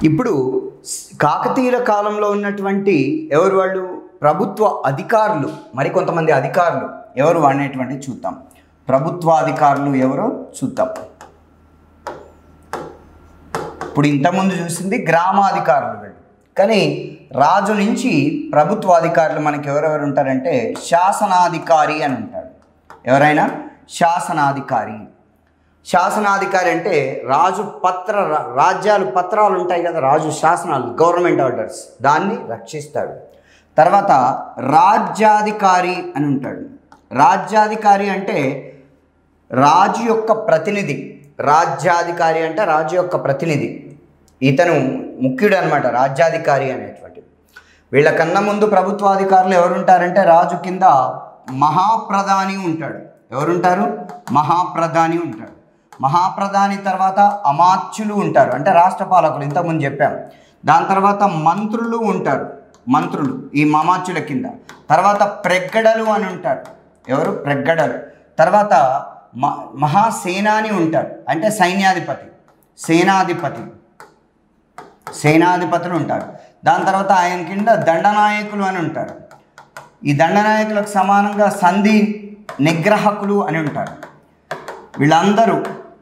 ఇప్పుడు కాకతీయుల కాలంలో ఉన్నటువంటి ఎవరు వాళ్ళు ప్రభుత్వ అధికారులు మరికొంతమంది అధికారులు ఎవరు అనేటువంటి చూద్దాం ప్రభుత్వ అధికారులు ఎవరో చూద్దాం ఇప్పుడు ఇంతకుముందు చూసింది గ్రామాధికారులు వీళ్ళు కానీ రాజు నుంచి ప్రభుత్వ అధికారులు మనకి ఎవరెవరు ఉంటారంటే శాసనాధికారి అని ఉంటాడు ఎవరైనా శాసనాధికారి శాసనాధికారి అంటే రాజు పత్ర రా- రాజ్యాలు పత్రాలు ఉంటాయి కదా రాజు శాసనాలు గవర్నమెంట్ ఆర్డర్స్ దాన్ని రక్షిస్తాడు తర్వాత రాజ్యాధికారి అని ఉంటాడు రాజ్యాధికారి అంటే రాజు యొక్క ప్రతినిధి రాజ్యాధికారి అంటే రాజు యొక్క ప్రతినిధి ఇతను ముఖ్యుడు అనమాట రాజ్యాధికారి అనేటువంటి వీళ్ళకన్నా ముందు ప్రభుత్వాధికారులు ఎవరుంటారంటే రాజు కింద మహాప్రధాని ఉంటాడు ఎవరుంటారు మహాప్రధాని ఉంటాడు మహాప్రధాని తర్వాత అమాత్యులు ఉంటారు అంటే రాష్ట్ర పాలకులు ఇంతకుముందు చెప్పాం దాని తర్వాత మంత్రులు ఉంటారు మంత్రులు ఈ మమాత్యుల కింద తర్వాత ప్రెగ్గడలు అని ఉంటారు ఎవరు ప్రెగ్గడలు తర్వాత మ మహాసేనాని ఉంటారు అంటే సైన్యాధిపతి సేనాధిపతి సేనాధిపతులు ఉంటారు దాని తర్వాత ఆయన కింద దండనాయకులు అని ఉంటారు ఈ దండనాయకులకు సమానంగా సంధి నిగ్రహకులు అని ఉంటారు వీళ్ళందరూ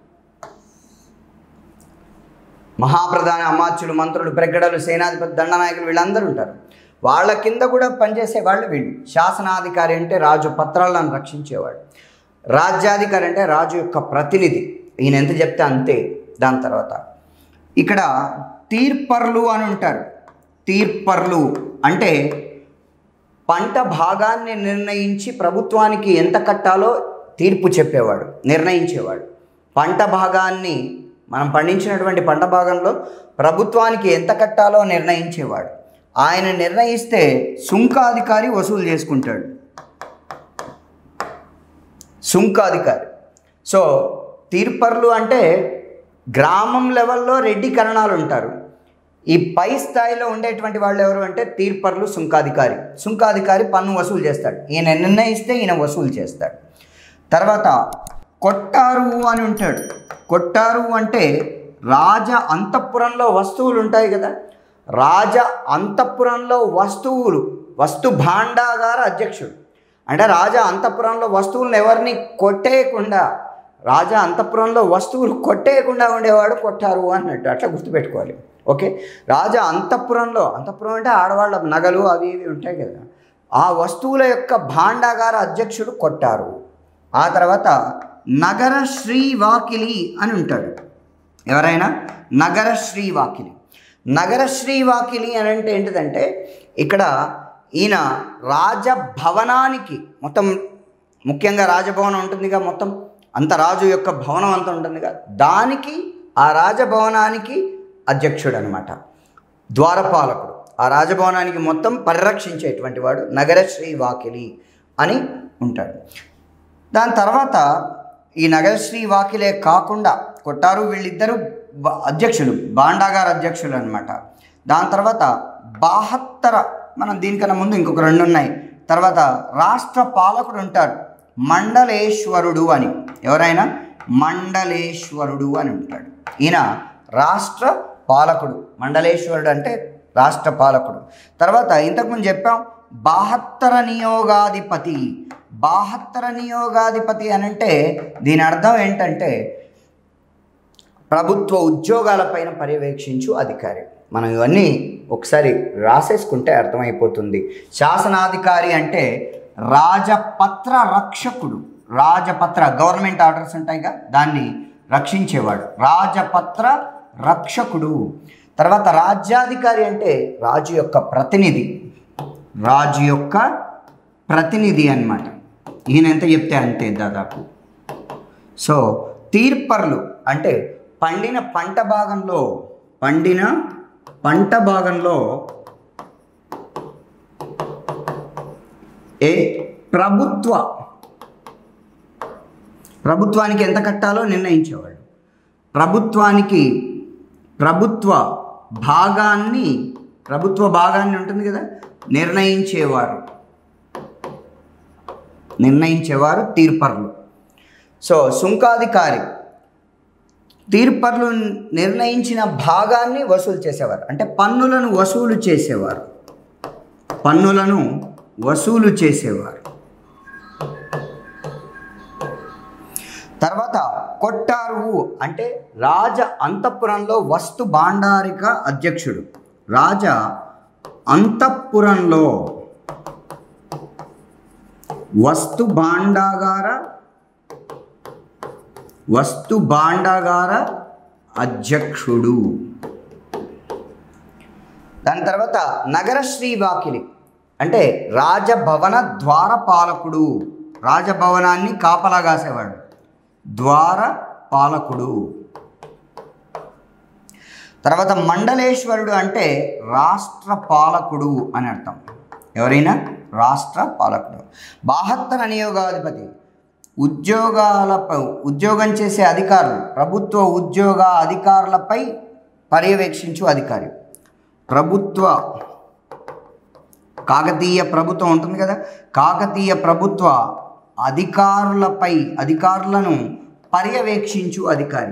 మహాప్రధాన అమాత్యులు మంత్రులు ప్రగడలు సేనాధిపతి దండనాయకులు వీళ్ళందరూ ఉంటారు వాళ్ళ కింద కూడా పనిచేసే వాళ్ళు వీళ్ళు శాసనాధికారి అంటే రాజు పత్రాలను రక్షించేవాడు రాజ్యాధికారి అంటే రాజు యొక్క ప్రతినిధి ఈయన ఎంత చెప్తే అంతే దాని తర్వాత ఇక్కడ తీర్పర్లు అని ఉంటారు తీర్పర్లు అంటే పంట భాగాన్ని నిర్ణయించి ప్రభుత్వానికి ఎంత కట్టాలో తీర్పు చెప్పేవాడు నిర్ణయించేవాడు పంట భాగాన్ని మనం పండించినటువంటి పంట భాగంలో ప్రభుత్వానికి ఎంత కట్టాలో నిర్ణయించేవాడు ఆయన నిర్ణయిస్తే సుంకాధికారి వసూలు చేసుకుంటాడు సుంకాధికారి సో తీర్పర్లు అంటే గ్రామం లెవెల్లో రెడ్డి కరణాలు ఉంటారు ఈ పై స్థాయిలో ఉండేటువంటి వాళ్ళు ఎవరు అంటే తీర్పర్లు సుంకాధికారి సుంకాధికారి పన్ను వసూలు చేస్తాడు ఈయన నిర్ణయిస్తే ఈయన వసూలు చేస్తాడు తర్వాత కొట్టారు అని ఉంటాడు కొట్టారు అంటే రాజ అంతఃపురంలో వస్తువులు ఉంటాయి కదా రాజ అంతఃపురంలో వస్తువులు వస్తు భాండాగార అధ్యక్షుడు అంటే రాజా అంతఃపురంలో వస్తువులను ఎవరిని కొట్టేయకుండా రాజా అంతఃపురంలో వస్తువులు కొట్టేయకుండా ఉండేవాడు కొట్టారు అన్నట్టు అట్లా గుర్తుపెట్టుకోవాలి ఓకే రాజా అంతఃపురంలో అంతఃపురం అంటే ఆడవాళ్ళ నగలు అవి ఇవి ఉంటాయి కదా ఆ వస్తువుల యొక్క భాండాగార అధ్యక్షుడు కొట్టారు ఆ తర్వాత నగర శ్రీ వాకిలి అని ఉంటాడు ఎవరైనా నగర శ్రీ వాకిలి నగర శ్రీ వాకిలి అని అంటే ఏంటిదంటే ఇక్కడ ఈయన రాజభవనానికి మొత్తం ముఖ్యంగా రాజభవనం ఉంటుందిగా మొత్తం అంత రాజు యొక్క భవనం అంతా ఉంటుందిగా దానికి ఆ రాజభవనానికి అధ్యక్షుడు అనమాట ద్వారపాలకుడు ఆ రాజభవనానికి మొత్తం పరిరక్షించేటువంటి వాడు నగర శ్రీ వాకిలి అని ఉంటాడు దాని తర్వాత ఈ నగరశ్రీ వాకిలే కాకుండా కొట్టారు వీళ్ళిద్దరూ బ- అధ్యక్షులు బాండాగార్ అధ్యక్షులు అనమాట దాని తర్వాత బాహత్తర మనం దీనికన్నా ముందు ఇంకొక రెండు ఉన్నాయి తర్వాత రాష్ట్ర పాలకుడు ఉంటారు మండలేశ్వరుడు అని ఎవరైనా మండలేశ్వరుడు అని ఉంటాడు ఈయన రాష్ట్ర పాలకుడు మండలేశ్వరుడు అంటే రాష్ట్ర పాలకుడు తర్వాత ఇంతకుముందు చెప్పాం బాహత్తర నియోగాధిపతి బాహత్తర నియోగాధిపతి అని అంటే దీని అర్థం ఏంటంటే ప్రభుత్వ ఉద్యోగాలపైన పర్యవేక్షించు అధికారి మనం ఇవన్నీ ఒకసారి రాసేసుకుంటే అర్థమైపోతుంది శాసనాధికారి అంటే రాజపత్ర రక్షకుడు రాజపత్ర గవర్నమెంట్ ఆర్డర్స్ ఉంటాయిగా దాన్ని రక్షించేవాడు రాజపత్ర రక్షకుడు తర్వాత రాజ్యాధికారి అంటే రాజు యొక్క ప్రతినిధి రాజు యొక్క ప్రతినిధి అన్నమాట ఈయన ఎంత చెప్తే అంతే దాదాపు సో తీర్పర్లు అంటే పండిన పంట భాగంలో పండిన పంట భాగంలో ఏ ప్రభుత్వ ప్రభుత్వానికి ఎంత కట్టాలో నిర్ణయించేవాడు ప్రభుత్వానికి ప్రభుత్వ భాగాన్ని ప్రభుత్వ భాగాన్ని ఉంటుంది కదా నిర్ణయించేవారు నిర్ణయించేవారు తీర్పర్లు సో సుంకాధికారి తీర్పర్లు నిర్ణయించిన భాగాన్ని వసూలు చేసేవారు అంటే పన్నులను వసూలు చేసేవారు పన్నులను వసూలు చేసేవారు తర్వాత కొట్టారువు అంటే రాజ అంతఃపురంలో వస్తు భాండారిక అధ్యక్షుడు రాజ అంతఃపురంలో వస్తు భాండాగార వస్తు భాండాగార అధ్యక్షుడు దాని తర్వాత నగర శ్రీవాకిలి అంటే రాజభవన ద్వారపాలకుడు రాజభవనాన్ని కాపలా కాసేవాడు ద్వార పాలకుడు తర్వాత మండలేశ్వరుడు అంటే రాష్ట్ర పాలకుడు అని అర్థం ఎవరైనా రాష్ట్ర పాలకుడు బాహత్తర నియోగాధిపతి ఉద్యోగాలపై ఉద్యోగం చేసే అధికారులు ప్రభుత్వ ఉద్యోగ అధికారులపై పర్యవేక్షించు అధికారి ప్రభుత్వ కాకతీయ ప్రభుత్వం ఉంటుంది కదా కాకతీయ ప్రభుత్వ అధికారులపై అధికారులను పర్యవేక్షించు అధికారి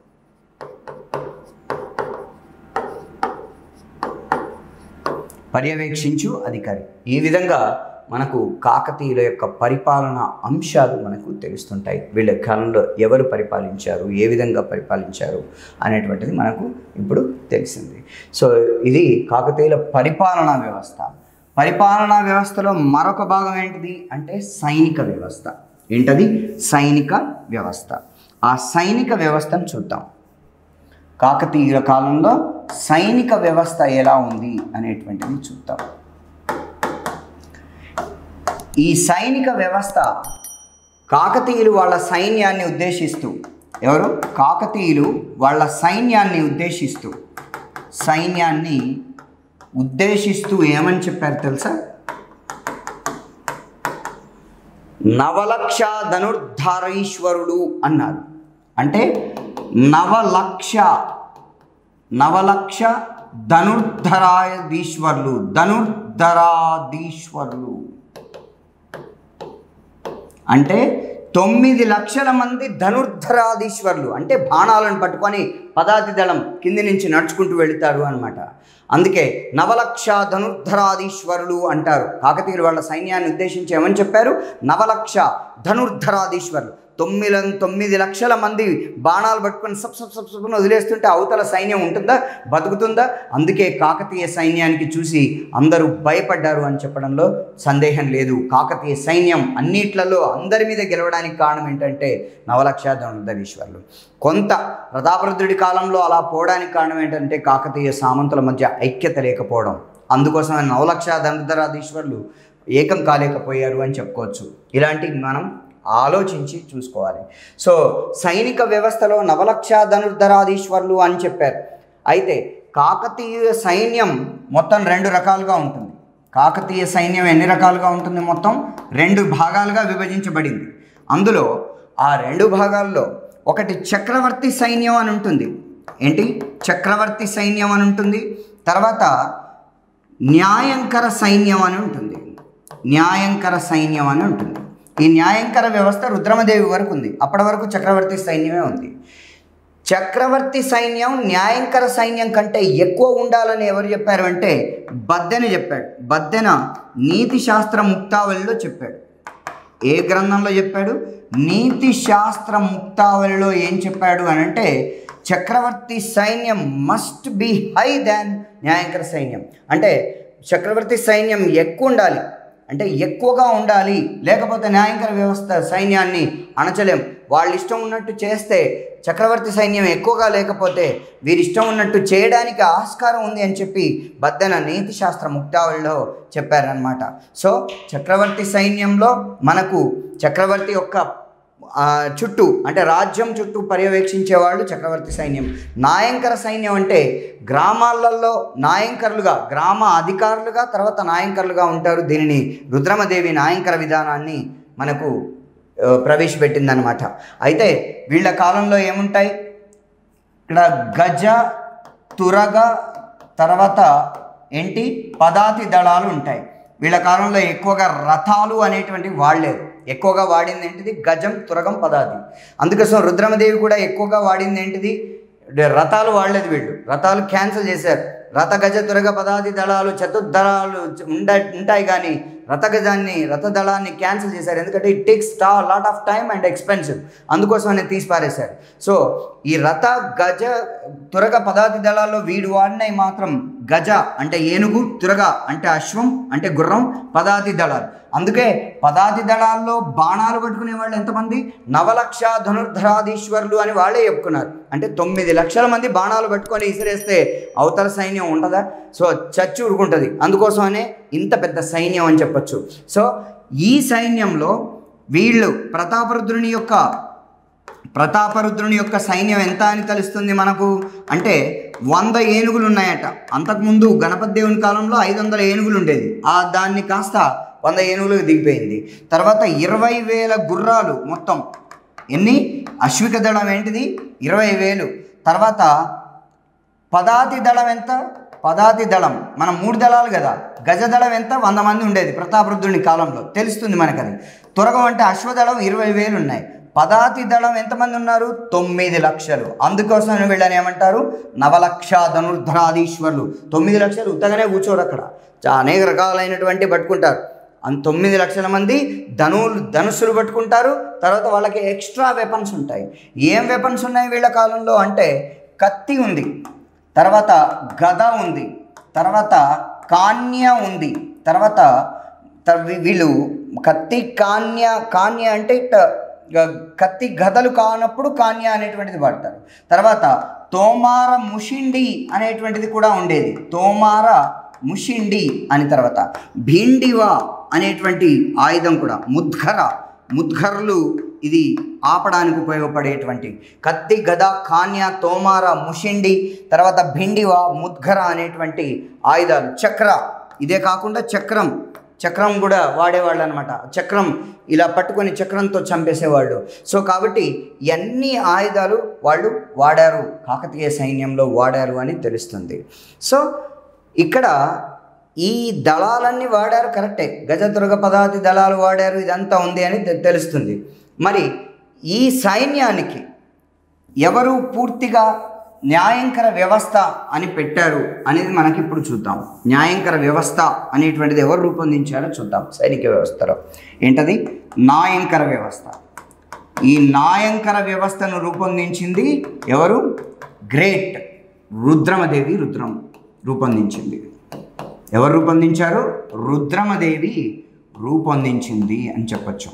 పర్యవేక్షించు అధికారి ఈ విధంగా మనకు కాకతీయుల యొక్క పరిపాలన అంశాలు మనకు తెలుస్తుంటాయి వీళ్ళ కాలంలో ఎవరు పరిపాలించారు ఏ విధంగా పరిపాలించారు అనేటువంటిది మనకు ఇప్పుడు తెలిసింది సో ఇది కాకతీయుల పరిపాలనా వ్యవస్థ పరిపాలనా వ్యవస్థలో మరొక భాగం ఏంటిది అంటే సైనిక వ్యవస్థ ఏంటది సైనిక వ్యవస్థ ఆ సైనిక వ్యవస్థను చూద్దాం కాకతీయుల కాలంలో సైనిక వ్యవస్థ ఎలా ఉంది అనేటువంటిది చూద్దాం ఈ సైనిక వ్యవస్థ కాకతీయులు వాళ్ళ సైన్యాన్ని ఉద్దేశిస్తూ ఎవరు కాకతీయులు వాళ్ళ సైన్యాన్ని ఉద్దేశిస్తూ సైన్యాన్ని ఉద్దేశిస్తూ ఏమని చెప్పారు తెలుసా నవలక్ష ధనుర్ధారీశ్వరుడు అన్నారు అంటే నవలక్ష నవలక్ష ధనుర్ధరాధీశ్వర్లు ధనుర్ధరాధీశ్వర్లు అంటే తొమ్మిది లక్షల మంది ధనుర్ధరాధీశ్వర్లు అంటే బాణాలను పట్టుకొని పదాతి దళం కింది నుంచి నడుచుకుంటూ వెళుతారు అనమాట అందుకే నవలక్ష ధనుర్ధరాధీశ్వరులు అంటారు కాకతీయులు వాళ్ళ సైన్యాన్ని ఉద్దేశించి ఏమని చెప్పారు నవలక్ష ధనుర్ధరాధీశ్వరులు తొమ్మిది తొమ్మిది లక్షల మంది బాణాలు పట్టుకొని సబ్ సబ్ సబ్ సబ్ను వదిలేస్తుంటే అవతల సైన్యం ఉంటుందా బతుకుతుందా అందుకే కాకతీయ సైన్యానికి చూసి అందరూ భయపడ్డారు అని చెప్పడంలో సందేహం లేదు కాకతీయ సైన్యం అన్నిట్లలో అందరి మీద గెలవడానికి కారణం ఏంటంటే నవలక్ష ధనుర్ధరీశ్వర్లు కొంత ప్రతాపరుద్రుడి కాలంలో అలా పోవడానికి కారణం ఏంటంటే కాకతీయ సామంతుల మధ్య ఐక్యత లేకపోవడం అందుకోసం నవలక్ష ధనుర్ధరాధీశ్వర్లు ఏకం కాలేకపోయారు అని చెప్పుకోవచ్చు ఇలాంటివి మనం ఆలోచించి చూసుకోవాలి సో సైనిక వ్యవస్థలో నవలక్ష ధనుర్ధరాధీశ్వర్లు అని చెప్పారు అయితే కాకతీయ సైన్యం మొత్తం రెండు రకాలుగా ఉంటుంది కాకతీయ సైన్యం ఎన్ని రకాలుగా ఉంటుంది మొత్తం రెండు భాగాలుగా విభజించబడింది అందులో ఆ రెండు భాగాల్లో ఒకటి చక్రవర్తి సైన్యం అని ఉంటుంది ఏంటి చక్రవర్తి సైన్యం అని ఉంటుంది తర్వాత న్యాయంకర సైన్యం అని ఉంటుంది న్యాయంకర సైన్యం అని ఉంటుంది ఈ న్యాయంకర వ్యవస్థ రుద్రమదేవి వరకు ఉంది అప్పటి వరకు చక్రవర్తి సైన్యమే ఉంది చక్రవర్తి సైన్యం న్యాయంకర సైన్యం కంటే ఎక్కువ ఉండాలని ఎవరు చెప్పారు అంటే బద్దెన చెప్పాడు బద్దెన నీతి శాస్త్ర ముక్తావళిలో చెప్పాడు ఏ గ్రంథంలో చెప్పాడు నీతి శాస్త్ర ముక్తావళిలో ఏం చెప్పాడు అని అంటే చక్రవర్తి సైన్యం మస్ట్ బి హై దాన్ న్యాయంకర సైన్యం అంటే చక్రవర్తి సైన్యం ఎక్కువ ఉండాలి అంటే ఎక్కువగా ఉండాలి లేకపోతే న్యాయంకర వ్యవస్థ సైన్యాన్ని అణచలేం వాళ్ళు ఇష్టం ఉన్నట్టు చేస్తే చక్రవర్తి సైన్యం ఎక్కువగా లేకపోతే వీరి ఇష్టం ఉన్నట్టు చేయడానికి ఆస్కారం ఉంది అని చెప్పి బద్దెన నీతి శాస్త్ర ముక్తావళిలో చెప్పారనమాట సో చక్రవర్తి సైన్యంలో మనకు చక్రవర్తి యొక్క ఆ, చుట్టూ అంటే రాజ్యం చుట్టూ పర్యవేక్షించేవాళ్ళు చక్రవర్తి సైన్యం నాయంకర సైన్యం అంటే గ్రామాలలో నాయంకరులుగా గ్రామ అధికారులుగా తర్వాత నాయంకరులుగా ఉంటారు దీనిని రుద్రమదేవి నాయంకర విధానాన్ని మనకు ఆ, ప్రవేశపెట్టిందనమాట అయితే వీళ్ళ కాలంలో ఏముంటాయి ఇక్కడ గజ తురగ తర్వాత ఏంటి పదాతి దళాలు ఉంటాయి వీళ్ళ కాలంలో ఎక్కువగా రథాలు అనేటువంటివి వాడలేదు ఎక్కువగా వాడింది ఏంటిది గజం తురగం పదాతి అందుకోసం రుద్రమదేవి కూడా ఎక్కువగా వాడింది ఏంటిది రథాలు వాడలేదు వీళ్ళు రథాలు క్యాన్సిల్ చేశారు రథ గజ తురగ పదాది దళాలు చతుర్దళాలు ఉండ ఉంటాయి కానీ రథ గజాన్ని రథ దళాన్ని క్యాన్సిల్ చేశారు ఎందుకంటే it takes a lot of time and expensive అందుకోసం అనేది తీసి పారేశారు సో ఈ రథ గజ తురగ పదాతి దళాల్లో వీడు వాడినవి మాత్రం గజ అంటే ఏనుగు తురగ అంటే అశ్వం అంటే గుర్రం పదాతి దళాలు అందుకే పదాతి దళాల్లో బాణాలు పట్టుకునే వాళ్ళు ఎంతమంది నవలక్ష ధనుర్ధరాధీశ్వరులు అని వాళ్ళే చెప్పుకున్నారు అంటే తొమ్మిది లక్షల మంది బాణాలు పట్టుకొని ఇసిరేస్తే అవతల సైన్యం ఉండదా సో చచ్చి ఊరుకుంటుంది అందుకోసమనే ఇంత పెద్ద సైన్యం అని చెప్పొచ్చు సో ఈ సైన్యంలో వీళ్ళు ప్రతాపరుద్రుని యొక్క ప్రతాపరుద్రుని యొక్క సైన్యం ఎంత అని తెలుస్తుంది మనకు అంటే వంద ఏనుగులు ఉన్నాయట అంతకుముందు గణపతి దేవుని కాలంలో ఐదు వందల ఏనుగులు ఉండేది ఆ దాన్ని కాస్త వంద ఏనుగులకు దిగిపోయింది తర్వాత ఇరవై వేల గుర్రాలు మొత్తం ఎన్ని అశ్విక దళం ఏంటిది ఇరవై వేలు తర్వాత పదాతి దళం ఎంత పదాతి దళం మనం మూడు దళాలు కదా గజ దళం ఎంత వంద మంది ఉండేది ప్రతాపరుద్రుని కాలంలో తెలుస్తుంది మనకది త్వరగం అంటే అశ్వదళం ఇరవై వేలు ఉన్నాయి పదాతి దళం ఎంతమంది ఉన్నారు తొమ్మిది లక్షలు అందుకోసం వీళ్ళని ఏమంటారు నవలక్ష ధనుర్ధరాధీశ్వరులు తొమ్మిది లక్షలు ఉత్తగానే కూర్చోరు అక్కడ చా- అనేక రకాలైనటువంటి పట్టుకుంటారు అంత తొమ్మిది లక్షల మంది ధనువులు ధనుసులు పట్టుకుంటారు తర్వాత వాళ్ళకి ఎక్స్ట్రా వెపన్స్ ఉంటాయి ఏం వెపన్స్ ఉన్నాయి వీళ్ళ కాలంలో అంటే కత్తి ఉంది తర్వాత గద ఉంది తర్వాత కాన్య ఉంది తర్వాత త- వీ- వీళ్ళు కత్తి కాన్య కాన్య అంటే ఇట్ట గ- కత్తి గదలు కానప్పుడు కాన్య అనేటువంటిది వాడతారు తర్వాత తోమార ముషిండి అనేటువంటిది కూడా ఉండేది తోమార ముషిండి అని తర్వాత భిండివా అనేటువంటి ఆయుధం కూడా ముద్గర ముద్గర్లు ఇది ఆపడానికి ఉపయోగపడేటువంటి కత్తి గద కాన్య తోమార ముషిండి తర్వాత భిండివా ముద్గర అనేటువంటి ఆయుధాలు చక్ర ఇదే కాకుండా చక్రం చక్రం కూడా వాడేవాళ్ళు అనమాట చక్రం ఇలా పట్టుకొని చక్రంతో చంపేసేవాళ్ళు సో కాబట్టి ఎన్ని ఆయుధాలు వాళ్ళు వాడారు కాకతీయ సైన్యంలో వాడారు అని తెలుస్తుంది సో ఇక్కడ ఈ దళాలన్నీ వాడారు కరెక్టే గజదుర్గ పదాతి దళాలు వాడారు ఇదంతా ఉంది అని తె- తెలుస్తుంది మరి ఈ సైన్యానికి ఎవరు పూర్తిగా న్యాయంకర వ్యవస్థ అని పెట్టారు అనేది మనకి ఇప్పుడు చూద్దాం న్యాయంకర వ్యవస్థ అనేటువంటిది ఎవరు రూపొందించారో చూద్దాం సైనిక వ్యవస్థలో ఏంటది న్యాయంకర వ్యవస్థ ఈ న్యాయంకర వ్యవస్థను రూపొందించింది ఎవరు గ్రేట్ రుద్రమదేవి రుద్రం రూపొందించింది ఎవరు రూపొందించారు రుద్రమదేవి రూపొందించింది అని చెప్పొచ్చు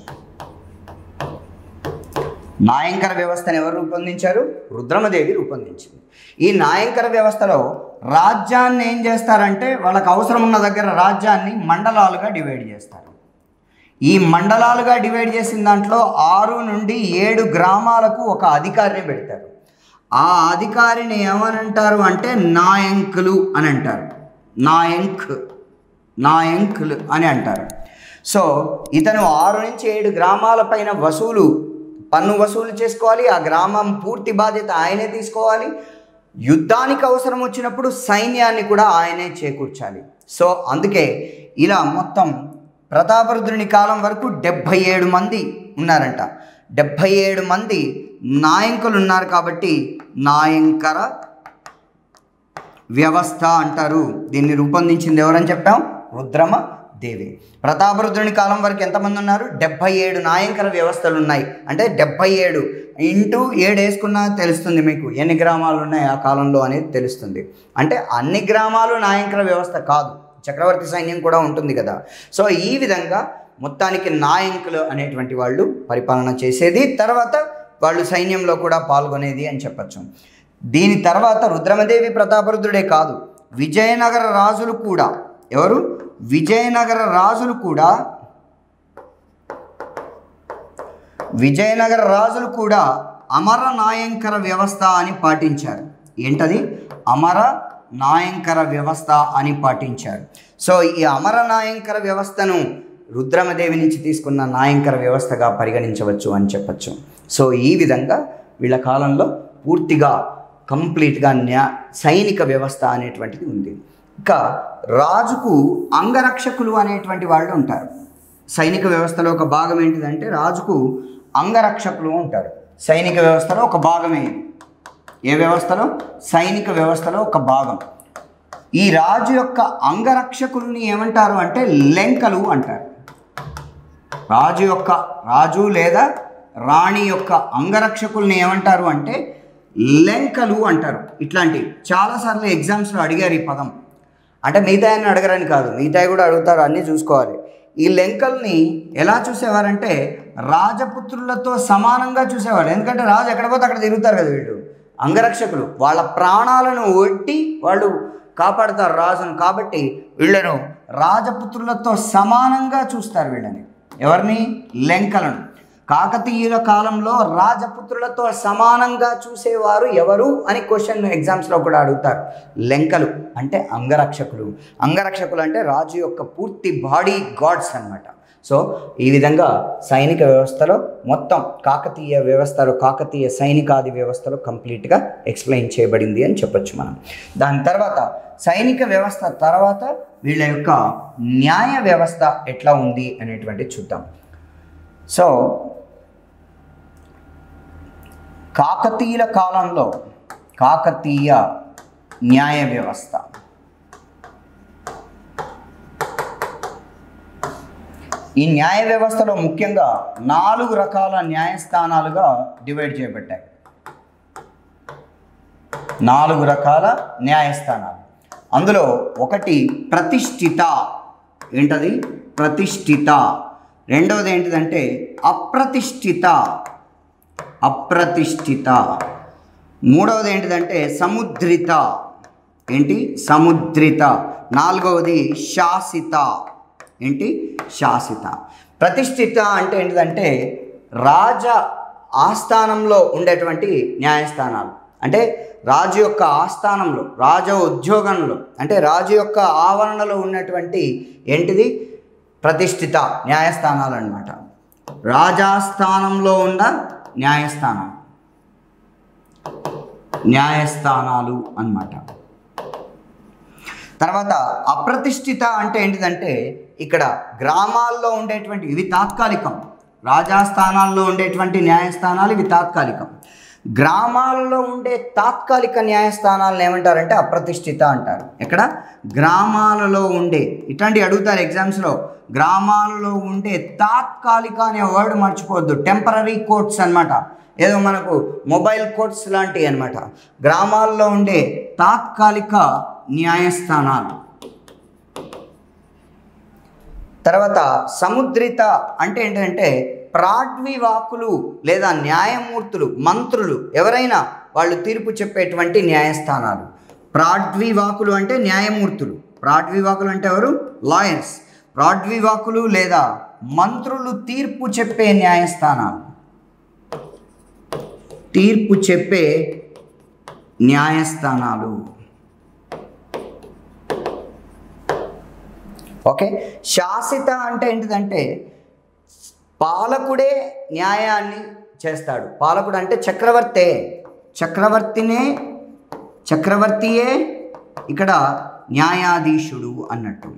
నాయంకర వ్యవస్థను ఎవరు రూపొందించారు రుద్రమదేవి రూపొందించింది ఈ నాయంకర వ్యవస్థలో రాజ్యాన్ని ఏం చేస్తారంటే వాళ్ళకి అవసరం ఉన్న దగ్గర రాజ్యాన్ని మండలాలుగా డివైడ్ చేస్తారు ఈ మండలాలుగా డివైడ్ చేసిన దాంట్లో ఆరు నుండి ఏడు గ్రామాలకు ఒక అధికారిని పెడతారు ఆ అధికారిని ఏమనంటారు అంటే నాయంకులు అని అంటారు నాయంక్ నాయంకులు అని అంటారు సో ఇతను ఆరు నుంచి ఏడు గ్రామాల పైన వసూలు పన్ను వసూలు చేసుకోవాలి ఆ గ్రామం పూర్తి బాధ్యత ఆయనే తీసుకోవాలి యుద్ధానికి అవసరం వచ్చినప్పుడు సైన్యాన్ని కూడా ఆయనే చేకూర్చాలి సో అందుకే ఇలా మొత్తం ప్రతాపరుద్రుని కాలం వరకు డెబ్భై ఏడు మంది ఉన్నారంట డెబ్భై ఏడు మంది నాయకులు ఉన్నారు కాబట్టి నాయంకర వ్యవస్థ అంటారు దీన్ని రూపొందించింది ఎవరని చెప్పాం రుద్రమ దేవి ప్రతాపరుద్రుని కాలం వరకు ఎంతమంది ఉన్నారు డెబ్భై ఏడు నాయంకర వ్యవస్థలు ఉన్నాయి అంటే డెబ్భై ఏడు ఇంటూ ఏడు వేసుకున్నా తెలుస్తుంది మీకు ఎన్ని గ్రామాలు ఉన్నాయి ఆ కాలంలో అనేది తెలుస్తుంది అంటే అన్ని గ్రామాలు నాయంకర వ్యవస్థ కాదు చక్రవర్తి సైన్యం కూడా ఉంటుంది కదా సో ఈ విధంగా మొత్తానికి నాయంకులు అనేటువంటి వాళ్ళు పరిపాలన చేసేది తర్వాత వాళ్ళు సైన్యంలో కూడా పాల్గొనేది అని చెప్పచ్చు దీని తర్వాత రుద్రమదేవి ప్రతాపరుద్రుడే కాదు విజయనగర రాజులు కూడా ఎవరు విజయనగర రాజులు కూడా విజయనగర రాజులు కూడా అమర నాయంకర వ్యవస్థ అని పాటించారు ఏంటది అమర నాయంకర వ్యవస్థ అని పాటించారు సో ఈ అమర నాయంకర వ్యవస్థను రుద్రమదేవి నుంచి తీసుకున్న నాయంకర వ్యవస్థగా పరిగణించవచ్చు అని చెప్పచ్చు సో ఈ విధంగా వీళ్ళ కాలంలో పూర్తిగా కంప్లీట్గా న్యా సైనిక వ్యవస్థ అనేటువంటిది ఉంది ఇంకా రాజుకు అంగరక్షకులు అనేటువంటి వాళ్ళు ఉంటారు సైనిక వ్యవస్థలో ఒక భాగం ఏంటిదంటే రాజుకు అంగరక్షకులు ఉంటారు సైనిక వ్యవస్థలో ఒక భాగమే ఇది ఏ వ్యవస్థలో సైనిక వ్యవస్థలో ఒక భాగం ఈ రాజు యొక్క అంగరక్షకుల్ని ఏమంటారు అంటే లెంకలు అంటారు రాజు యొక్క రాజు లేదా రాణి యొక్క అంగరక్షకుల్ని ఏమంటారు అంటే లెంకలు అంటారు ఇట్లాంటి చాలాసార్లు ఎగ్జామ్స్లో అడిగారు ఈ పదం అంటే మిగతా అడగరని కాదు మిగతా కూడా అడుగుతారు అన్నీ చూసుకోవాలి ఈ లెంకల్ని ఎలా చూసేవారంటే రాజపుత్రులతో సమానంగా చూసేవారు ఎందుకంటే రాజు ఎక్కడ పోతే అక్కడ తిరుగుతారు కదా వీళ్ళు అంగరక్షకులు వాళ్ళ ప్రాణాలను ఒట్టి వాళ్ళు కాపాడుతారు రాజును కాబట్టి వీళ్ళను రాజపుత్రులతో సమానంగా చూస్తారు వీళ్ళని ఎవరిని లెంకలను కాకతీయుల కాలంలో రాజపుత్రులతో సమానంగా చూసేవారు ఎవరు అని క్వశ్చన్ ఎగ్జామ్స్లో కూడా అడుగుతారు లెంకలు అంటే అంగరక్షకులు అంగరక్షకులు అంటే రాజు యొక్క పూర్తి బాడీ గాడ్స్ అన్నమాట సో ఈ విధంగా సైనిక వ్యవస్థలో మొత్తం కాకతీయ వ్యవస్థలో కాకతీయ సైనికాది వ్యవస్థలో కంప్లీట్గా ఎక్స్ప్లెయిన్ చేయబడింది అని చెప్పొచ్చు మనం దాని తర్వాత సైనిక వ్యవస్థ తర్వాత వీళ్ళ యొక్క న్యాయ వ్యవస్థ ఎట్లా ఉంది అనేటువంటి చూద్దాం సో కాకతీయుల కాలంలో కాకతీయ న్యాయ వ్యవస్థ ఈ న్యాయ వ్యవస్థలో ముఖ్యంగా నాలుగు రకాల న్యాయస్థానాలుగా డివైడ్ చేయబడ్డాయి నాలుగు రకాల న్యాయస్థానాలు అందులో ఒకటి ప్రతిష్ఠిత ఏంటది ప్రతిష్ఠిత రెండవది ఏంటిదంటే అప్రతిష్ఠిత అప్రతిష్ఠిత మూడవది ఏంటిదంటే సముద్రిత ఏంటి సముద్రిత నాలుగవది శాసిత ఏంటి శాసిత ప్రతిష్ఠిత అంటే ఏంటిదంటే రాజ ఆస్థానంలో ఉండేటువంటి న్యాయస్థానాలు అంటే రాజు యొక్క ఆస్థానంలో రాజ ఉద్యోగంలో అంటే రాజు యొక్క ఆవరణలో ఉన్నటువంటి ఏంటిది ప్రతిష్ఠిత న్యాయస్థానాలు అన్నమాట రాజాస్థానంలో ఉన్న న్యాయస్థానం న్యాయస్థానాలు అన్నమాట తర్వాత అప్రతిష్ఠిత అంటే ఏంటిదంటే ఇక్కడ గ్రామాల్లో ఉండేటువంటి ఇవి తాత్కాలికం రాజాస్థానాల్లో ఉండేటువంటి న్యాయస్థానాలు ఇవి తాత్కాలికం గ్రామాలలో ఉండే తాత్కాలిక న్యాయస్థానాలను ఏమంటారంటే అప్రతిష్ఠిత అంటారు ఎక్కడ గ్రామాలలో ఉండే ఇట్లాంటివి అడుగుతారు ఎగ్జామ్స్లో గ్రామాలలో ఉండే తాత్కాలిక అనే వర్డ్ మర్చిపోవద్దు టెంపరీ కోర్ట్స్ అన్నమాట ఏదో మనకు మొబైల్ కోర్ట్స్ లాంటివి అన్నమాట గ్రామాల్లో ఉండే తాత్కాలిక న్యాయస్థానాలు తర్వాత సముద్రిత అంటే ఏంటంటే ప్రాడ్వివాకులు లేదా న్యాయమూర్తులు మంత్రులు ఎవరైనా వాళ్ళు తీర్పు చెప్పేటువంటి న్యాయస్థానాలు ప్రాడ్వివాకులు అంటే న్యాయమూర్తులు ప్రాడ్వివాకులు అంటే ఎవరు లాయర్స్ ప్రాడ్వివాకులు లేదా మంత్రులు తీర్పు చెప్పే న్యాయస్థానాలు తీర్పు చెప్పే న్యాయస్థానాలు ఓకే శాసిత అంటే ఏంటిదంటే పాలకుడే న్యాయాన్ని చేస్తాడు పాలకుడు అంటే చక్రవర్తే చక్రవర్తినే చక్రవర్తియే ఇక్కడ న్యాయాధీశుడు అన్నట్టు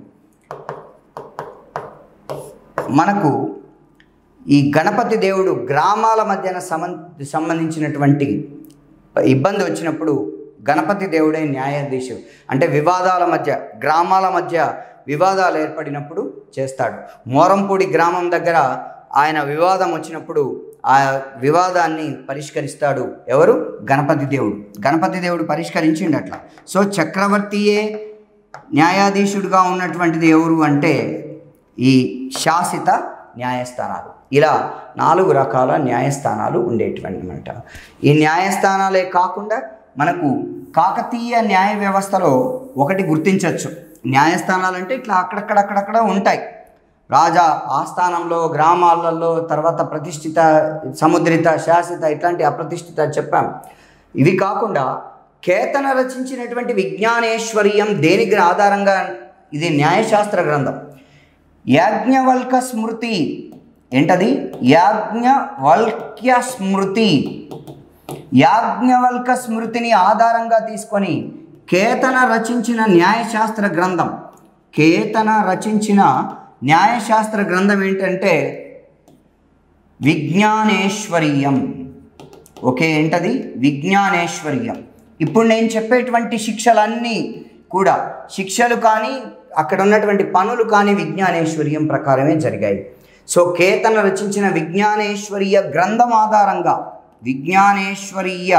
మనకు ఈ గణపతి దేవుడు గ్రామాల మధ్యన సంబం సంబంధించినటువంటి ఇబ్బంది వచ్చినప్పుడు గణపతి దేవుడే న్యాయాధీశుడు అంటే వివాదాల మధ్య గ్రామాల మధ్య వివాదాలు ఏర్పడినప్పుడు చేస్తాడు మోరంపూడి గ్రామం దగ్గర ఆయన వివాదం వచ్చినప్పుడు ఆ వివాదాన్ని పరిష్కరిస్తాడు ఎవరు గణపతి దేవుడు గణపతి దేవుడు పరిష్కరించిండు అట్లా సో చక్రవర్తియే న్యాయాధీశుడిగా ఉన్నటువంటిది ఎవరు అంటే ఈ శాసిత న్యాయస్థానాలు ఇలా నాలుగు రకాల న్యాయస్థానాలు ఉండేటువంటి అనమాట ఈ న్యాయస్థానాలే కాకుండా మనకు కాకతీయ న్యాయ వ్యవస్థలో ఒకటి గుర్తించవచ్చు న్యాయస్థానాలు అంటే ఇట్లా అక్కడక్కడక్కడక్కడ ఉంటాయి రాజా ఆస్థానంలో గ్రామాలలో తర్వాత ప్రతిష్ఠిత సముద్రిత శాసిత ఇట్లాంటి అప్రతిష్ఠిత చెప్పాం ఇవి కాకుండా కేతన రచించినటువంటి విజ్ఞానేశ్వర్యం దేనికి ఆధారంగా ఇది న్యాయశాస్త్ర గ్రంథం యాజ్ఞవల్క స్మృతి ఏంటది యాజ్ఞవల్క్య స్మృతి యాజ్ఞవల్క స్మృతిని ఆధారంగా తీసుకొని కేతన రచించిన న్యాయశాస్త్ర గ్రంథం కేతన రచించిన న్యాయశాస్త్ర గ్రంథం ఏంటంటే విజ్ఞానేశ్వరీయం ఓకే ఏంటది విజ్ఞానేశ్వర్యం ఇప్పుడు నేను చెప్పేటువంటి శిక్షలన్నీ కూడా శిక్షలు కానీ అక్కడ ఉన్నటువంటి పనులు కానీ విజ్ఞానేశ్వర్యం ప్రకారమే జరిగాయి సో కేతన రచించిన విజ్ఞానేశ్వరీయ గ్రంథం ఆధారంగా విజ్ఞానేశ్వరీయ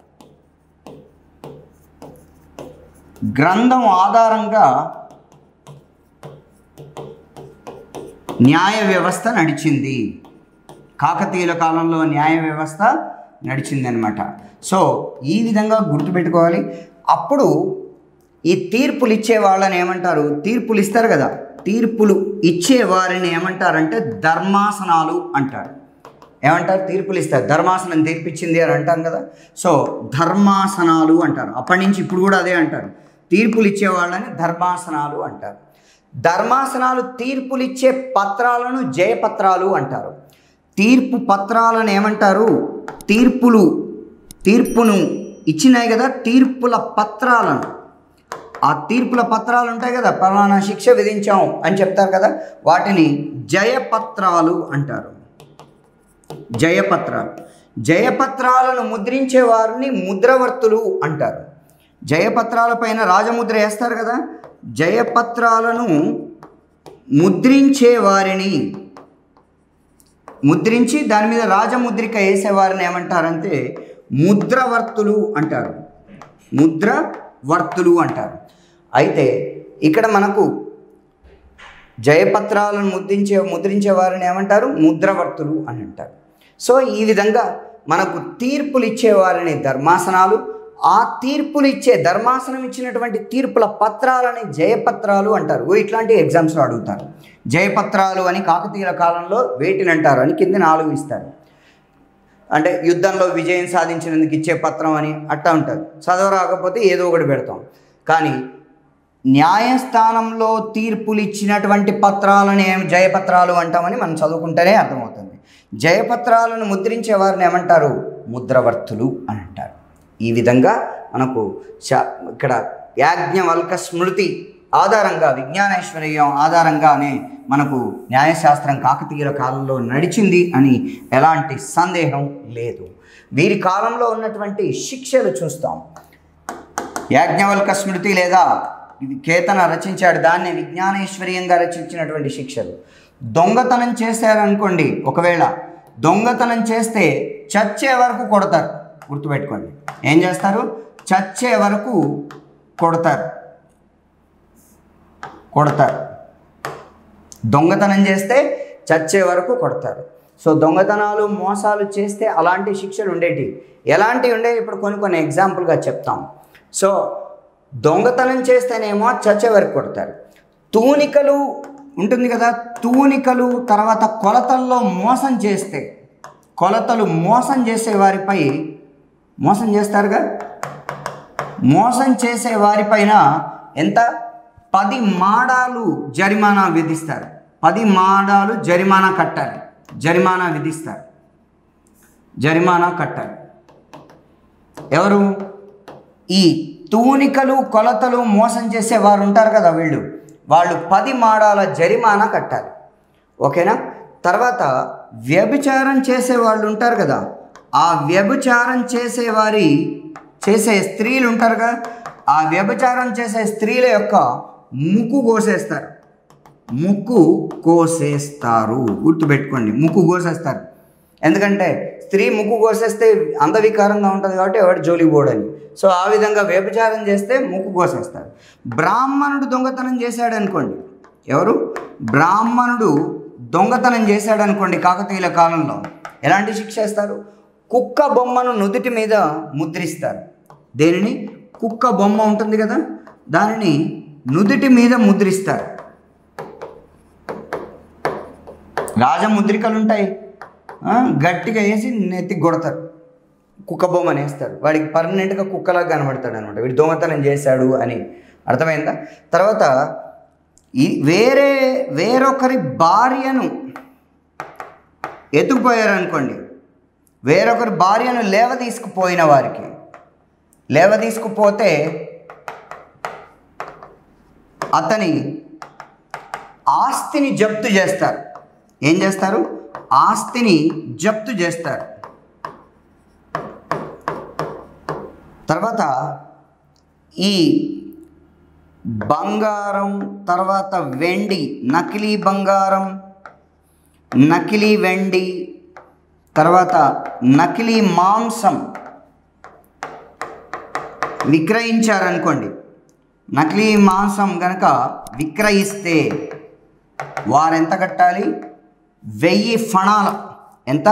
గ్రంథం ఆధారంగా న్యాయ వ్యవస్థ నడిచింది కాకతీయుల కాలంలో న్యాయ వ్యవస్థ నడిచిందనమాట సో ఈ విధంగా గుర్తుపెట్టుకోవాలి అప్పుడు ఈ తీర్పులు ఇచ్చే వాళ్ళని ఏమంటారు తీర్పులు ఇస్తారు కదా తీర్పులు ఇచ్చే వారిని ఏమంటారంటే ధర్మాసనాలు అంటారు ఏమంటారు తీర్పులు ఇస్తారు ధర్మాసనం తీర్పిచ్చింది అని అంటాం కదా సో ధర్మాసనాలు అంటారు అప్పటి నుంచి ఇప్పుడు కూడా అదే అంటారు తీర్పులు ఇచ్చే వాళ్ళని ధర్మాసనాలు అంటారు ధర్మాసనాలు తీర్పులు ఇచ్చే పత్రాలను జయపత్రాలు అంటారు తీర్పు పత్రాలను ఏమంటారు తీర్పులు తీర్పును ఇచ్చినాయి కదా తీర్పుల పత్రాలను ఆ తీర్పుల పత్రాలు ఉంటాయి కదా పలానా శిక్ష విధించాం అని చెప్తారు కదా వాటిని జయపత్రాలు అంటారు జయపత్రాలు జయపత్రాలను ముద్రించే వారిని ముద్రవర్తులు అంటారు జయపత్రాల పైన రాజముద్ర వేస్తారు కదా జయపత్రాలను ముద్రించే వారిని ముద్రించి దాని మీద రాజముద్రిక వేసేవారిని ఏమంటారంటే ముద్రవర్తులు అంటారు ముద్రవర్తులు అంటారు అయితే ఇక్కడ మనకు జయపత్రాలను ముద్రించే ముద్రించే వారిని ఏమంటారు ముద్రవర్తులు అని అంటారు సో ఈ విధంగా మనకు తీర్పులు ఇచ్చేవారిని ధర్మాసనాలు ఆ తీర్పులు ఇచ్చే ధర్మాసనం ఇచ్చినటువంటి తీర్పుల పత్రాలని జయపత్రాలు అంటారు ఓ ఇట్లాంటి ఎగ్జామ్స్లో అడుగుతారు జయపత్రాలు అని కాకతీయుల కాలంలో వేటిని అంటారు అని కింద నాలుగు ఇస్తారు అంటే యుద్ధంలో విజయం సాధించినందుకు ఇచ్చే పత్రం అని అట్టా ఉంటుంది చదవ రాకపోతే ఏదో ఒకటి పెడతాం కానీ న్యాయస్థానంలో తీర్పులు ఇచ్చినటువంటి పత్రాలను ఏం జయపత్రాలు అంటామని మనం చదువుకుంటేనే అర్థమవుతుంది జయపత్రాలను ముద్రించే వారిని ఏమంటారు ముద్రవర్తులు అని అంటారు ఈ విధంగా మనకు శా ఇక్కడ యాజ్ఞవల్క స్మృతి ఆధారంగా విజ్ఞానేశ్వర్యం ఆధారంగానే మనకు న్యాయశాస్త్రం కాకతీయుల కాలంలో నడిచింది అని ఎలాంటి సందేహం లేదు వీరి కాలంలో ఉన్నటువంటి శిక్షలు చూస్తాం యాజ్ఞవల్క స్మృతి లేదా ఇది కేతన రచించాడు దాన్ని విజ్ఞానేశ్వర్యంగా రచించినటువంటి శిక్షలు దొంగతనం చేశారనుకోండి ఒకవేళ దొంగతనం చేస్తే చచ్చే వరకు కొడతారు గుర్తుపెట్టుకోండి ఏం చేస్తారు చచ్చే వరకు కొడతారు కొడతారు దొంగతనం చేస్తే చచ్చే వరకు కొడతారు సో దొంగతనాలు మోసాలు చేస్తే అలాంటి శిక్షలు ఉండేటి ఎలాంటివి ఉండేవి ఇప్పుడు కొన్ని కొన్ని ఎగ్జాంపుల్గా చెప్తాం సో దొంగతనం చేస్తేనేమో చచ్చే వరకు కొడతారు తూనికలు ఉంటుంది కదా తూనికలు తర్వాత కొలతల్లో మోసం చేస్తే కొలతలు మోసం చేసే వారిపై మోసం చేస్తారుగా మోసం చేసే వారిపైన ఎంత పది మాడాలు జరిమానా విధిస్తారు పది మాడాలు జరిమానా కట్టాలి జరిమానా విధిస్తారు జరిమానా కట్టాలి ఎవరు ఈ తూనికలు కొలతలు మోసం చేసే వారు ఉంటారు కదా వీళ్ళు వాళ్ళు పది మాడాల జరిమానా కట్టాలి ఓకేనా తర్వాత వ్యభిచారం చేసే వాళ్ళు ఉంటారు కదా ఆ వ్యభిచారం చేసే వారి చేసే స్త్రీలు ఉంటారుగా ఆ వ్యభిచారం చేసే స్త్రీల యొక్క ముక్కు కోసేస్తారు ముక్కు కోసేస్తారు గుర్తుపెట్టుకోండి ముక్కు కోసేస్తారు ఎందుకంటే స్త్రీ ముక్కు కోసేస్తే అందవికారంగా ఉంటుంది కాబట్టి ఎవడు జోలికి పోడని సో ఆ విధంగా వ్యభిచారం చేస్తే ముక్కు కోసేస్తారు బ్రాహ్మణుడు దొంగతనం చేశాడు అనుకోండి ఎవరు బ్రాహ్మణుడు దొంగతనం చేశాడు అనుకోండి కాకతీయుల కాలంలో ఎలాంటి శిక్ష ఇస్తారు కుక్క బొమ్మను నుదుటి మీద ముద్రిస్తారు దేనిని కుక్క బొమ్మ ఉంటుంది కదా దానిని నుదుటి మీద ముద్రిస్తారు రాజముద్రికలు ఉంటాయి ఆ, గట్టిగా వేసి నెత్తి కొడతారు కుక్క బొమ్మని వేస్తారు వాడికి పర్మనెంట్గా కుక్కలాగా కనబడతాడు అనమాట వీడు దొంగతనం చేశాడు అని అర్థమైందా తర్వాత ఈ వేరే వేరొకరి భార్యను ఎత్తుకుపోయారు అనుకోండి వేరొకరి భార్యను లేవ తీసుకుపోయిన వారికి లేవ తీసుకుపోతే అతని ఆస్తిని జప్తు చేస్తారు ఏం చేస్తారు ఆస్తిని జప్తు చేస్తారు తర్వాత ఈ బంగారం తర్వాత వెండి నకిలీ బంగారం నకిలీ వెండి తర్వాత నకిలీ మాంసం విక్రయించారనుకోండి నకిలీ మాంసం గనక విక్రయిస్తే వారెంత కట్టాలి వెయ్యి ఫణాల ఎంత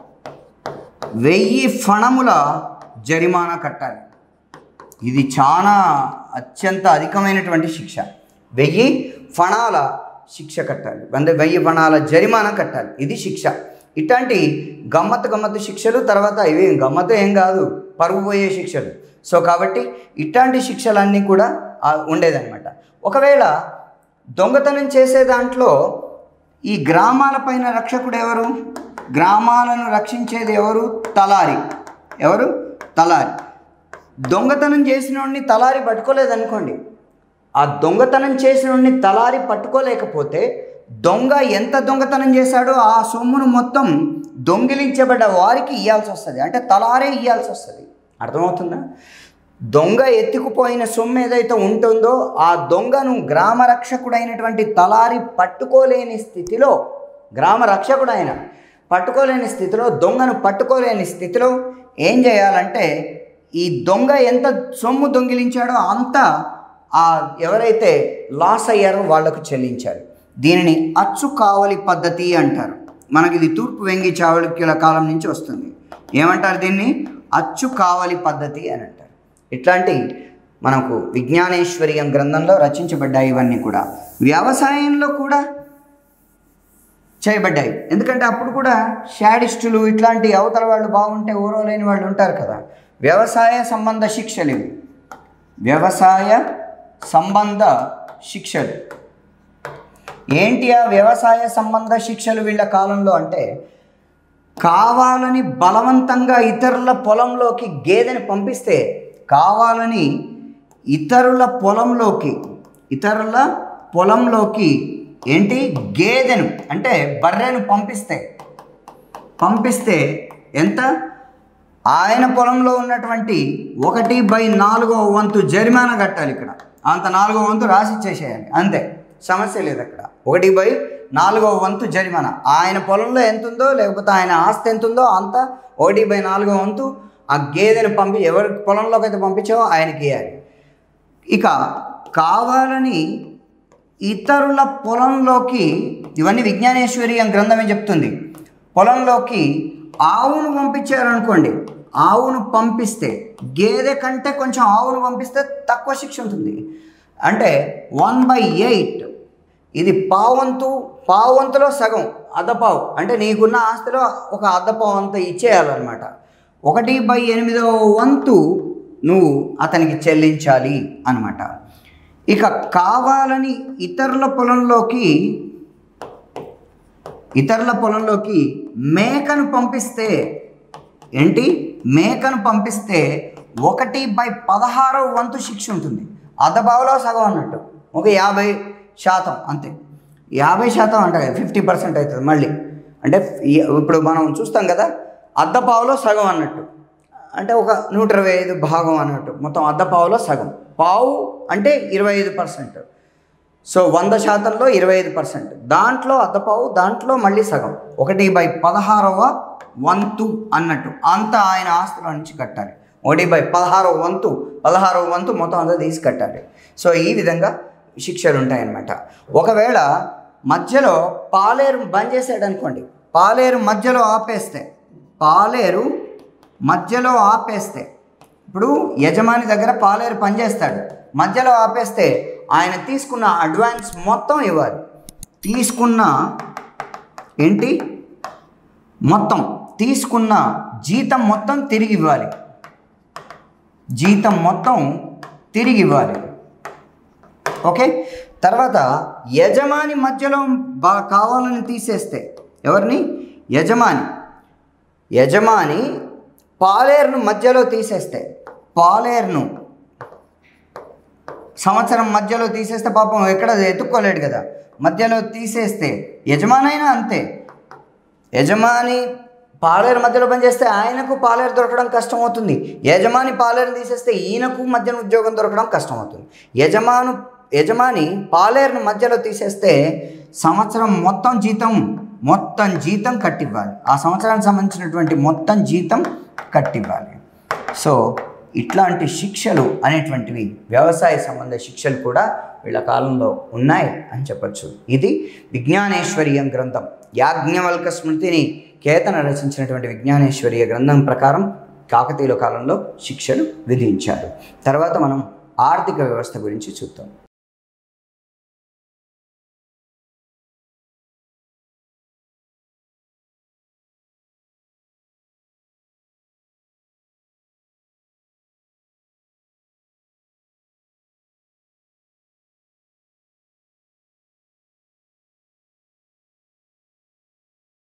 వెయ్యి ఫణముల జరిమానా కట్టాలి ఇది చాలా అత్యంత అధికమైనటువంటి శిక్ష వెయ్యి ఫణాల శిక్ష కట్టాలి అంటే వెయ్యి ఫణాల జరిమానా కట్టాలి ఇది శిక్ష ఇట్లాంటి గమ్మత్తు గమ్మత్తు శిక్షలు తర్వాత ఇవి గమ్మత్తు ఏం కాదు పరుగు పోయే శిక్షలు సో కాబట్టి ఇట్లాంటి శిక్షలన్నీ కూడా ఆ, ఉండేదన్నమాట ఒకవేళ దొంగతనం చేసే దాంట్లో ఈ గ్రామాలపైన రక్షకుడు ఎవరు గ్రామాలను రక్షించేది ఎవరు తలారి ఎవరు తలారి దొంగతనం చేసినోడిని తలారి పట్టుకోలేదనుకోండి ఆ దొంగతనం చేసినోడిని తలారి పట్టుకోలేకపోతే దొంగ ఎంత దొంగతనం చేశాడో ఆ సొమ్మును మొత్తం దొంగిలించబడ్డ వారికి ఇవ్వాల్సి వస్తుంది అంటే తలారే ఇవ్వాల్సి వస్తుంది అర్థమవుతుందా దొంగ ఎత్తుకుపోయిన సొమ్ము ఏదైతే ఉంటుందో ఆ దొంగను గ్రామ రక్షకుడైనటువంటి తలారి పట్టుకోలేని స్థితిలో గ్రామ రక్షకుడైన పట్టుకోలేని స్థితిలో దొంగను పట్టుకోలేని స్థితిలో ఏం చేయాలంటే ఈ దొంగ ఎంత సొమ్ము దొంగిలించాడో అంత ఆ ఎవరైతే లాస్ అయ్యారో వాళ్లకు చెల్లించాలి దీనిని అచ్చు కావలి పద్ధతి అంటారు మనకి ఇది తూర్పు వెంగి చావళిక్యుల కాలం నుంచి వస్తుంది ఏమంటారు దీన్ని అచ్చు కావలి పద్ధతి అని అంటారు ఇట్లాంటి మనకు విజ్ఞానేశ్వరియం గ్రంథంలో రచించబడ్డాయి ఇవన్నీ కూడా వ్యవసాయంలో కూడా చేయబడ్డాయి ఎందుకంటే అప్పుడు కూడా షాడిస్టులు ఇట్లాంటి అవతల వాళ్ళు బాగుంటే ఊరవలేని వాళ్ళు ఉంటారు కదా వ్యవసాయ సంబంధ శిక్షలు ఇవి వ్యవసాయ సంబంధ శిక్షలు ఏంటి ఆ వ్యవసాయ సంబంధ శిక్షలు వీళ్ళ కాలంలో అంటే కావాలని బలవంతంగా ఇతరుల పొలంలోకి గేదెని పంపిస్తే కావాలని ఇతరుల పొలంలోకి ఇతరుల పొలంలోకి ఏంటి గేదెను అంటే బర్రెను పంపిస్తే పంపిస్తే ఎంత ఆయన పొలంలో ఉన్నటువంటి ఒకటి బై నాలుగో వంతు జరిమానా కట్టాలి ఇక్కడ అంత నాలుగో వంతు రాసి ఇచ్చేసేయాలి అంతే సమస్య లేదు అక్కడ ఒకటి బై నాలుగో వంతు జరిమానా ఆయన పొలంలో ఎంత ఉందో లేకపోతే ఆయన ఆస్తి ఎంత ఉందో అంత ఒకటి బై నాలుగో వంతు ఆ గేదెను పంపి ఎవరి పొలంలోకి అయితే పంపించావో ఆయనకి ఇవ్వాలి ఇక కావాలని ఇతరుల పొలంలోకి ఇవన్నీ విజ్ఞానేశ్వరి అని గ్రంథమే చెప్తుంది పొలంలోకి ఆవును పంపించారనుకోండి ఆవును పంపిస్తే గేదె కంటే కొంచెం ఆవును పంపిస్తే తక్కువ శిక్ష ఉంటుంది అంటే వన్ బై ఎయిట్ ఇది పావంతు పావంతులో సగం అద్దపావు అంటే నీకున్న ఆస్తిలో ఒక అద్దపావు అంత ఇచ్చేయాలన్నమాట ఒకటి బై ఎనిమిదవ వంతు నువ్వు అతనికి చెల్లించాలి అన్నమాట ఇక కావాలని ఇతరుల పొలంలోకి ఇతరుల పొలంలోకి మేకను పంపిస్తే ఏంటి మేకను పంపిస్తే ఒకటి బై పదహారవ వంతు శిక్ష ఉంటుంది అర్ధబావులో సగం అన్నట్టు ఒక యాభై శాతం అంతే యాభై శాతం అంటే ఫిఫ్టీ పర్సెంట్ అవుతుంది మళ్ళీ అంటే ఈ- ఇప్పుడు మనం చూస్తాం కదా అర్ధపావులో సగం అన్నట్టు అంటే ఒక నూట ఇరవై ఐదు భాగం అన్నట్టు మొత్తం అర్ధపావులో సగం పావు అంటే ఇరవై ఐదు పర్సెంట్ సో వంద శాతంలో ఇరవై ఐదు పర్సెంట్ దాంట్లో అద్దపావు దాంట్లో మళ్ళీ సగం ఒకటి బై పదహారవ వంతు అన్నట్టు అంత ఆయన ఆస్తుల నుంచి కట్టాలి ఒకటి బై పదహారవ వంతు పదహారవ వంతు మొత్తం అంతా తీసి కట్టాలి సో ఈ విధంగా శిక్షలు ఉంటాయన్నమాట ఒకవేళ మధ్యలో పాలేరు బంద్ చేసాడు అనుకోండి పాలేరు మధ్యలో ఆపేస్తే పాలేరు మధ్యలో ఆపేస్తే ఇప్పుడు యజమాని దగ్గర పాలేరు పనిచేస్తాడు మధ్యలో ఆపేస్తే ఆయన తీసుకున్న అడ్వాన్స్ మొత్తం ఇవ్వాలి తీసుకున్న ఏంటి మొత్తం తీసుకున్న జీతం మొత్తం తిరిగి ఇవ్వాలి జీతం మొత్తం తిరిగి ఇవ్వాలి ఓకే తర్వాత యజమాని మధ్యలో బా కావాలని తీసేస్తే ఎవరిని యజమాని యజమాని పాలేరును మధ్యలో తీసేస్తే పాలేరును సంవత్సరం మధ్యలో తీసేస్తే పాపం ఎక్కడ ఎత్తుక్కోలేడు కదా మధ్యలో తీసేస్తే యజమానైనా అంతే యజమాని పాలేరు మధ్యలో పనిచేస్తే ఆయనకు పాలేరు దొరకడం కష్టం అవుతుంది యజమాని పాలేరు తీసేస్తే ఈయనకు మధ్యన ఉద్యోగం దొరకడం కష్టం అవుతుంది యజమాను యజమాని పాలేరును మధ్యలో తీసేస్తే సంవత్సరం మొత్తం జీతం మొత్తం జీతం కట్టివ్వాలి ఆ సంవత్సరానికి సంబంధించినటువంటి మొత్తం జీతం కట్టివ్వాలి సో ఇట్లాంటి శిక్షలు అనేటువంటివి వ్యవసాయ సంబంధ శిక్షలు కూడా వీళ్ళ కాలంలో ఉన్నాయి అని చెప్పచ్చు ఇది విజ్ఞానేశ్వరీయం గ్రంథం యాజ్ఞవల్క స్మృతిని కేతన రచించినటువంటి విజ్ఞానేశ్వరీయ గ్రంథం ప్రకారం కాకతీయుల కాలంలో శిక్షలు విధించారు తర్వాత మనం ఆర్థిక వ్యవస్థ గురించి చూద్దాం